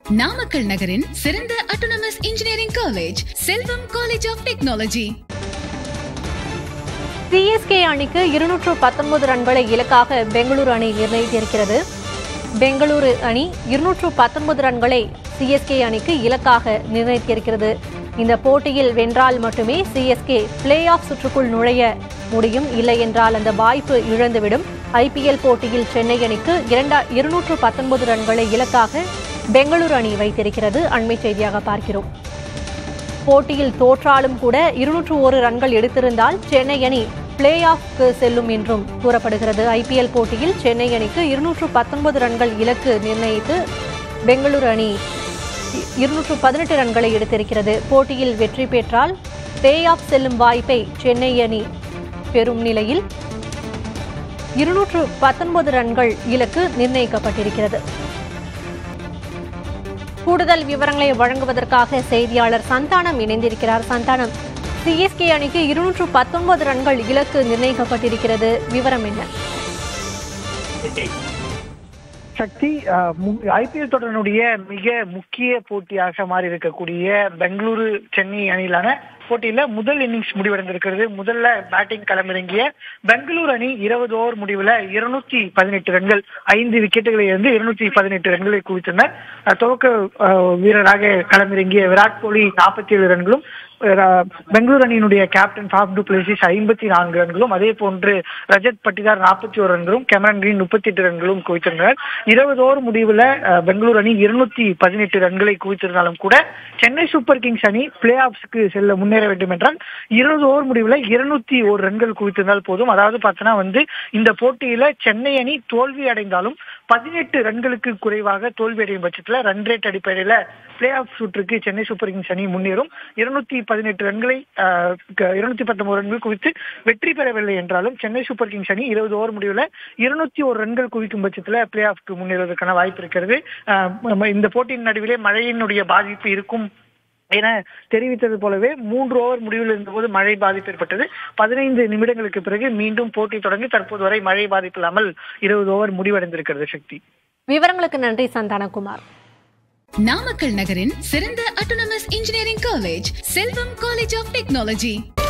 நாமக்கல் நகரின் சிறந்த autonomous engineering college Selvam college of technology CSK அணிக்கு இருநூற்று பத்தொன்பது ரன்களை இலக்காக பெங்களூரு அணி நிர்ணயித்திருக்கிறது பெங்களூரு அணி இருநூற்று பத்தொன்பது ரன்களை சிஎஸ்கே அணிக்கு இலக்காக நிர்ணயித்திருக்கிறது இந்த போட்டியில் வென்றால் மட்டுமே சிஎஸ்கே பிளே ஆஃப் சுற்றுக்குள் நுழைய முடியும் இல்லை என்றால் அந்த வாய்ப்பு இழந்துவிடும் ஐபிஎல் போட்டியில் சென்னை அணிக்கு இரண்டா இருநூற்று பத்தொன்பது ரன்களை இலக்காக பெங்களூரு அணி வைத்திருக்கிறது அண்மை செய்தியாக பார்க்கிறோம் போட்டியில் தோற்றாலும் கூட இருநூற்று ஒரு ரன்கள் எடுத்திருந்தால் சென்னை அணி பிளே ஆஃப்க்கு செல்லும் என்றும் கூறப்படுகிறது ஐபிஎல் போட்டியில் சென்னை அணிக்கு இருநூற்று பத்தொன்பது ரன்கள் இலக்கு நிர்ணயித்து பெங்களூரு அணி இருநூற்று பதினெட்டு ரன்களை எடுத்திருக்கிறது போட்டியில் வெற்றி பெற்றால் பிளே ஆஃப் செல்லும் வாய்ப்பை சென்னை அணி பெறும் நிலையில் இருநூற்று பத்தொன்பது ரன்கள் இலக்கு நிர்ணயிக்கப்பட்டிருக்கிறது கூடுதல் விவரங்களை வழங்குவதற்காக செய்தியாளர் சந்தானம் இணைந்திருக்கிறார் சந்தானம் சிஎஸ்கே அணிக்கு இருநூற்று பத்தொன்பது ரன்கள் இலக்கு நிர்ணயிக்கப்பட்டிருக்கிறது விவரம் என்ன சக்தி ஐபிஎல் தொடரினுடைய மிக முக்கிய போட்டியாக மாறி இருக்கக்கூடிய பெங்களூரு சென்னை அணியிலான போட்டியில முதல் இன்னிங்ஸ் முடிவடைந்திருக்கிறது முதல்ல பேட்டிங் களமிறங்கிய பெங்களூரு அணி இருபது ஓவர் முடிவுல இருநூத்தி பதினெட்டு ரன்கள் ஐந்து விக்கெட்டுகளை இருந்து இருநூத்தி பதினெட்டு ரன்களை குவித்தனர் அஹ், துவக்க அஹ், வீரராக களமிறங்கிய விராட் கோலி நாற்பத்தி ஏழு ரன்களும் அஹ், பெங்களூரு அணியினுடைய கேப்டன் ஃபாப் டு பிளேசிஸ் ஐம்பத்தி நான்கு ரன்களும் அதே போன்று ரஜத் பட்டிதார் நாற்பத்தி ஒரு ரன்களும் கேமரன் கிரீன் முப்பத்தி எட்டு ரன்களும் குவித்திருந்தனர் இருபது ஓவர் முடிவுல அஹ், பெங்களூரு அணி இருநூத்தி பதினெட்டு ரன்களை குவித்திருந்தாலும் கூட சென்னை சூப்பர் கிங்ஸ் அணி பிளே ஆஃப்ஸ்க்கு செல்ல முன்னேற வேண்டும் என்றால் இருபது ஓவர் முடிவுல இருநூத்தி ஒரு ரன்கள் குவித்திருந்தால் போதும் அதாவது பார்த்தோன்னா வந்து இந்த போட்டியில சென்னை அணி தோல்வி அடைந்தாலும் பதினெட்டு ரன்களுக்கு குறைவாக தோல்வி அடையும் பட்சத்துல ரன் ரேட் அடிப்படையில பிளே ஆஃப் சுற்றுக்கு சென்னை சூப்பர் கிங்ஸ் அணி முன்னேறும் இருநூத்தி பதினெட்டு ரன்களை இருநூத்தி பத்தொன்பது ரன்கள் குவித்து வெற்றி பெறவில்லை என்றாலும் சென்னை சூப்பர் கிங்ஸ் அணி இருபது ஓவர் முடிவுல இருநூத்தி ஒரு ரன்கள் குவிக்கும் பட்சத்துல பிளே ஆஃப்க்கு முன்னேறுவதற்கான வாய்ப்பு இருக்கிறது அஹ், நம்ம இந்த போட்டியின் நடுவிலே மழையினுடைய பாதிப்பு இருக்கும் என தெரிவித்தது போலவே மூன்று ஓவர் முடிவில் இருந்தபோது மழை பாதிப்பு ஏற்பட்டது பதினைந்து நிமிடங்களுக்கு பிறகு மீண்டும் போட்டி தொடங்கி தற்போது வரை மழை பாதிப்பு இல்லாமல் இருபது ஓவர் முடிவடைந்திருக்கிறது சக்தி விவரங்களுக்கு நன்றி சந்தானகுமார் நாமக்கல் நகரின் சிறந்த autonomous engineering college Selvam college of technology